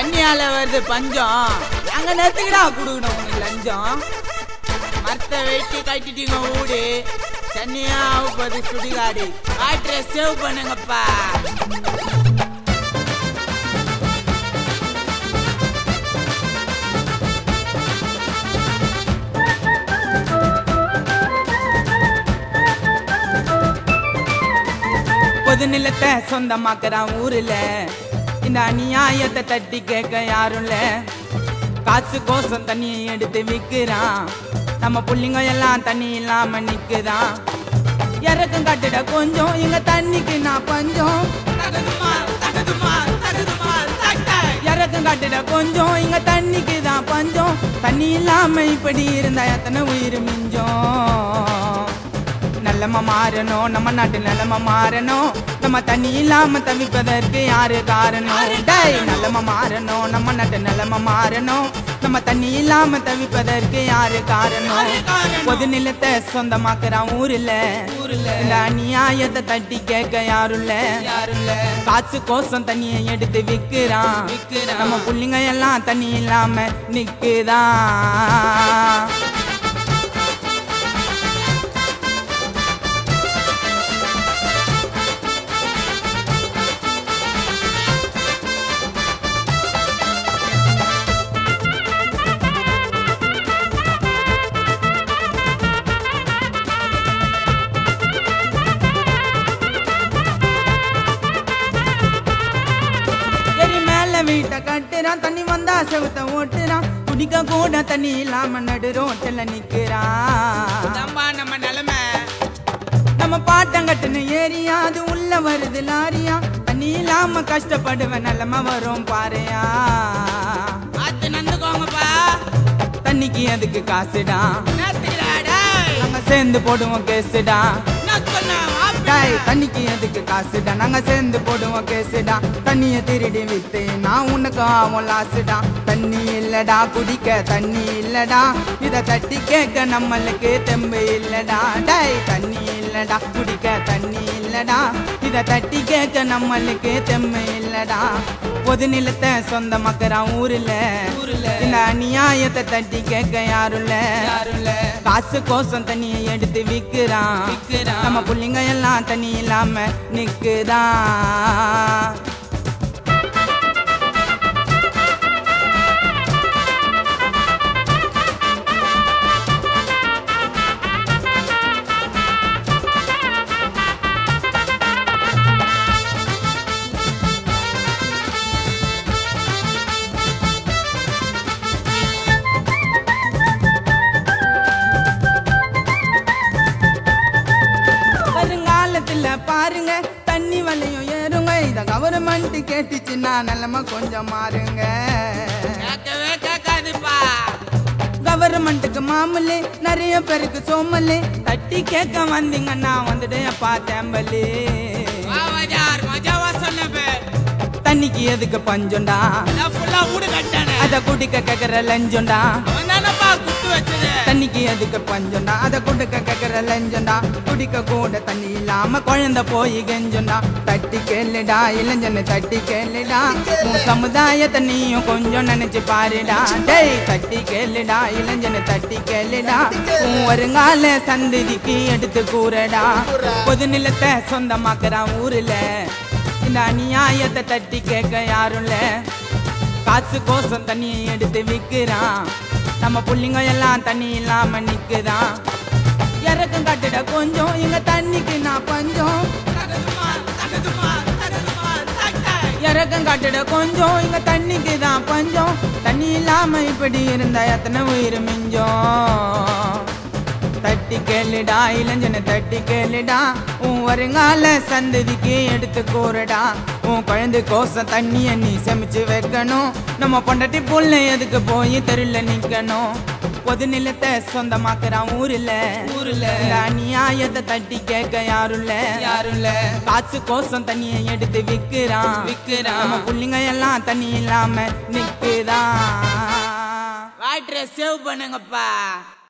தண்ணியால வருது பஞ்சம் எங்க நேரத்துக்குடா குடுக்கணும் உனக்கு லஞ்சம் மரத்தை வெட்டி கட்டிட்டீங்க ஊடு தண்ணியா ஆகுப்பது சுடிகாடு வாட்டரை சேவ் பண்ணுங்கப்பா பொது நிலத்தை சொந்தமாக்குறான் ஊருல இந்த அநியாயத்தை தட்டி கேட்க யாரும் இல்ல காசு கோசம் தண்ணியை எடுத்து விக்கிறான் நம்ம புள்ளிங்க எல்லாம் தண்ணி இல்லாம நிக்குதான் இறக்கம் கட்டுட கொஞ்சம் எங்க தண்ணிக்கு நான் பஞ்சம் தகுதுமா தகுதுமா தகுதுமா டாக்டர் இறக்கம் கட்டுட கொஞ்சம் இங்க தண்ணிக்கு தான் பஞ்சம் தண்ணி இல்லாம இப்படி இருந்தா எத்தனை உயிர் மிஞ்சம் நல்லம மாறணும் நம்ம நாட்டு நிலம மாறணும் நம்ம தண்ணி இல்லாம தவிப்பதற்கு யாரு காரணம் டேய் நல்லம மாறணும் நம்ம நாட்டு நிலம மாறணும் நம்ம தண்ணி இல்லாம தவிப்பதற்கு யாரு காரணம் பொது நிலத்தை சொந்தமாக்குறான் ஊருல இந்த அநியாயத்தை தட்டி கேட்க யாரும் இல்ல யாரும் இல்ல காசு கோசம் தண்ணியை எடுத்து விக்கிறான் விக்கிறான். நம்ம புள்ளிங்க எல்லாம் தண்ணி இல்லாம நிக்குதான் எரி மேல வீட்டை கட்டுறான் தண்ணி வந்தா செவுத்த ஓட்டுறான் குடிக்க கூட தண்ணி இல்லாம நடு ரோட்டில் நிக்கிறான் தம்பா நம்ம நிலைமை நம்ம பாட்டம் கட்டுன ஏரியா அது உள்ள வருது லாரியா தண்ணி இல்லாம கஷ்டப்படுவேன் நிலம வரும் பாறையா பார்த்து நந்துக்கோங்கப்பா தண்ணிக்கு எதுக்கு காசுடா நேத்துக்குடா டேய் நாங்க சேர்ந்து போடுவோம் கேசுடா என்ன சொன்ன டேய் தண்ணிக்கு எதுக்கு காசுடா நாங்க சேர்ந்து போடுவோம் கேசுடா தண்ணிய திருடி வித்து நான் உனக்கு ஆகும் லாசுடா தண்ணி இல்லடா குடிக்க தண்ணி இல்லடா இத தட்டி கேட்க நம்மளுக்கு தெம்பு இல்லடா டேய் தண்ணி இல்லடா குடிக்க தண்ணி இல்லடா இத தட்டி கேட்க நம்மளுக்கு தெம்பு இல்லடா பொது நிலத்தை சொந்தமாக்குறான் ஊருல ஊருல. இந்த அநியாயத்தை தட்டி கேட்க யாரும் இல்ல யாரும் இல்ல காசு கோசம் தண்ணியை எடுத்து விக்கிறான் விக்கிறான். நம்ம புள்ளிங்க எல்லாம் தண்ணி இல்லாம நிக்குதான் வருங்காலத்துல பாருங்க தண்ணி வலையும் ஏறுங்க இத கவர்மெண்ட் கேட்டுச்சுன்னா நிலைமை கொஞ்சம் மாறுங்க கேட்கவே கேட்காதுப்பா கவர்மெண்ட்டுக்கு மாமூலு நிறைய பேருக்கு சோமலு தட்டி கேட்க வந்தீங்கன்னா வந்துட்டு அப்பா தேம்பலு வாவாஜார் மஜாவா சொன்ன பேர் தண்ணிக்கு எதுக்கு பஞ்சம்டா நான் ஃபுல்லா ஊடு கட்டானே அத குடிக்க கேக்குற லஞ்சம்டா அவன் தானப்பா குத்து வச்சது தண்ணிக்கு எதுக்கு பஞ்சம்டா அத குடிக்க கேக்குற லஞ்சம்டா குடிக்க கூட தண்ணி இல்லாம குழந்தை போய் கெஞ்சம்டா தட்டி கேளுடா இளைஞனை தட்டி கேளுடா உன் சமுதாயத்தை நீயும் கொஞ்சம் நினைச்சு பாருடா டேய் தட்டி கேளுடா இளைஞனை தட்டி கேளுடா உன் வருங்கால சந்ததிக்கு எடுத்து கூறடா பொது நிலத்தை சொந்தமாக்குறான் ஊருல இந்த அநியாயத்தை தட்டி கேட்க யாரும் இல்ல காசு கோசம் தண்ணியை எடுத்து விக்கிறான் நம்ம புள்ளிங்க எல்லாம் தண்ணி இல்லாம நிக்குதான் இறக்கம் கட்டுட கொஞ்சம் எங்க தண்ணிக்கு நான் பஞ்சம் தகுதுமா தகுதுமா தகுதுமா டாக்டர் இறக்கம் கட்டுட கொஞ்சம் எங்க தண்ணிக்கு தான் பஞ்சம் தண்ணி இல்லாம இப்படி இருந்தா எத்தனை உயிர் மிஞ்சம் தட்டி கேளுடா இளைஞனை தட்டி கேளுடா உன் வருங்கால சந்ததிக்கு எடுத்து கூறடா உன் குழந்தை கோசம் தண்ணிய நீ சமைச்சு வைக்கணும் நம்ம பொண்டாட்டி புள்ள எதுக்கு போய் தெருல நிக்கணும் பொது நிலத்தை சொந்தமாக்குறான் ஊருல ஊருல. இந்த அநியாயத்தை தட்டி கேட்க யாரும் இல்ல யாரும் இல்ல காசு கோசம் தண்ணியை எடுத்து விக்கிறான் விக்கிறான். நம்ம புள்ளிங்க எல்லாம் தண்ணி இல்லாம நிக்குதான் வாட்டரை சேவ் பண்ணுங்கப்பா